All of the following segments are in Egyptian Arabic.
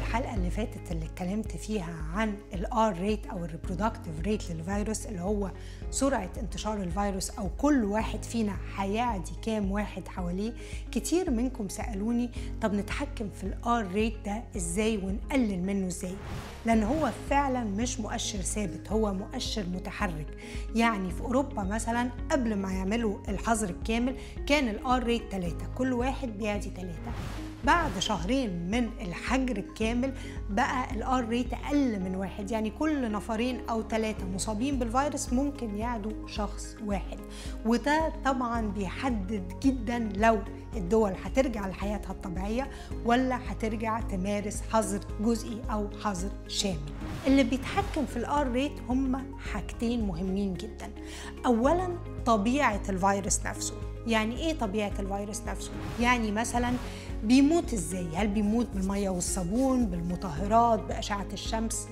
الحلقه اللي فاتت اللي اتكلمت فيها عن الار ريت او الريبرودكتيف ريت للفيروس اللي هو سرعه انتشار الفيروس او كل واحد فينا هيعدي كام واحد حواليه كتير منكم سالوني طب نتحكم في الار ريت ده ازاي ونقلل منه ازاي لان هو فعلا مش مؤشر ثابت هو مؤشر متحرك يعني في اوروبا مثلا قبل ما يعملوا الحظر الكامل كان الار ريت 3 كل واحد بيعدي 3 بعد شهرين من الحجر الكامل بقى الار ريت اقل من واحد يعني كل نفرين او ثلاثه مصابين بالفيروس ممكن يعدوا شخص واحد وده طبعا بيحدد جدا لو الدول هترجع لحياتها الطبيعيه ولا هترجع تمارس حظر جزئي او حظر شامل اللي بيتحكم في الار ريت هم حاجتين مهمين جدا اولا طبيعه الفيروس نفسه يعني ايه طبيعه الفيروس نفسه يعني مثلا بيموت ازاي هل بيموت بالميه والصابون بالمطهرات باشعه الشمس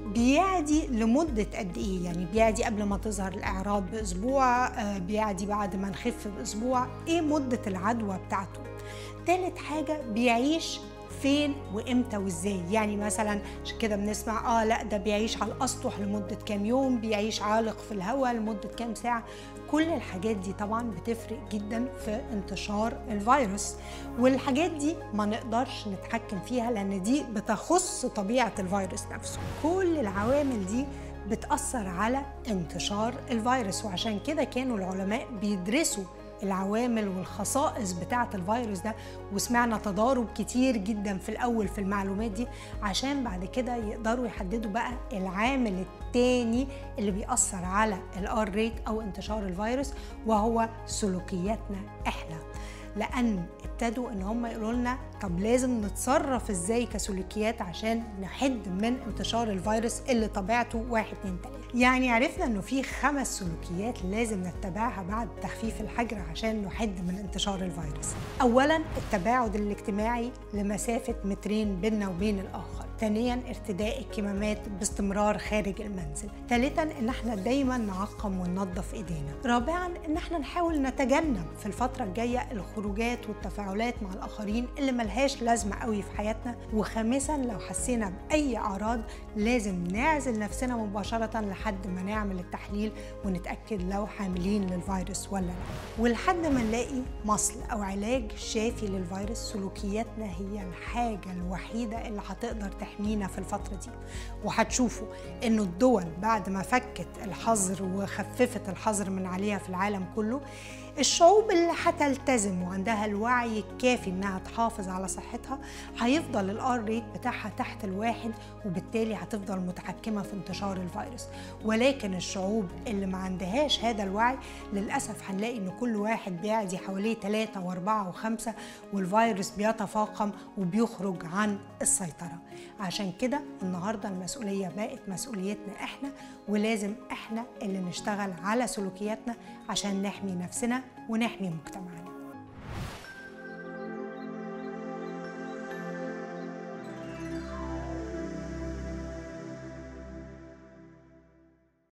بيعدي لمدة قد إيه؟ يعني بيعدي قبل ما تظهر الأعراض بأسبوع، بيعدي بعد ما نخف بأسبوع، إيه مدة العدوى بتاعته؟ تالت حاجة بيعيش فين وامتى وازاي يعني مثلا عشان كده بنسمع اه لا ده بيعيش على الاسطح لمده كام يوم بيعيش عالق في الهواء لمده كام ساعه كل الحاجات دي طبعا بتفرق جدا في انتشار الفيروس والحاجات دي ما نقدرش نتحكم فيها لان دي بتخص طبيعه الفيروس نفسه كل العوامل دي بتأثر على انتشار الفيروس وعشان كده كانوا العلماء بيدرسوا العوامل والخصائص بتاعة الفيروس ده وسمعنا تضارب كتير جدا في الأول في المعلومات دي عشان بعد كده يقدروا يحددوا بقى العامل التاني اللي بيأثر على الار ريت أو انتشار الفيروس وهو سلوكياتنا احنا لأن ابتدوا ان هم يقولوا لنا طب لازم نتصرف ازاي كسلوكيات عشان نحد من انتشار الفيروس اللي طبيعته واحد اتنين تلاته يعني عرفنا انه في خمس سلوكيات لازم نتبعها بعد تخفيف الحجر عشان نحد من انتشار الفيروس اولا التباعد الاجتماعي لمسافه مترين بيننا وبين الاخر ثانيا ارتداء الكمامات باستمرار خارج المنزل ثالثا ان احنا دايما نعقم وننظف ايدينا رابعا ان احنا نحاول نتجنب في الفتره الجايه الخروجات والتفاعلات مع الاخرين اللي ملهاش لازمه قوي في حياتنا وخامسا لو حسينا باي اعراض لازم نعزل نفسنا مباشره لحد ما نعمل التحليل ونتاكد لو حاملين للفيروس ولا لا ولحد ما نلاقي مصل او علاج شافي للفيروس سلوكياتنا هي الحاجه الوحيده اللي هتقدر تحمينا في الفترة دي وهتشوفوا انه الدول بعد ما فكت الحظر وخففت الحظر من عليها في العالم كله الشعوب اللي هتلتزم وعندها الوعي الكافي انها تحافظ على صحتها هيفضل الار ريت بتاعها تحت الواحد وبالتالي هتفضل متحكمه في انتشار الفيروس ولكن الشعوب اللي ما عندهاش هذا الوعي للاسف هنلاقي ان كل واحد بيعدي حواليه ثلاثة واربعة وخمسة والفيروس بيتفاقم وبيخرج عن السيطرة عشان كده النهاردة المسؤولية بقت مسؤوليتنا احنا ولازم احنا اللي نشتغل على سلوكياتنا عشان نحمي نفسنا ونحمي مجتمعنا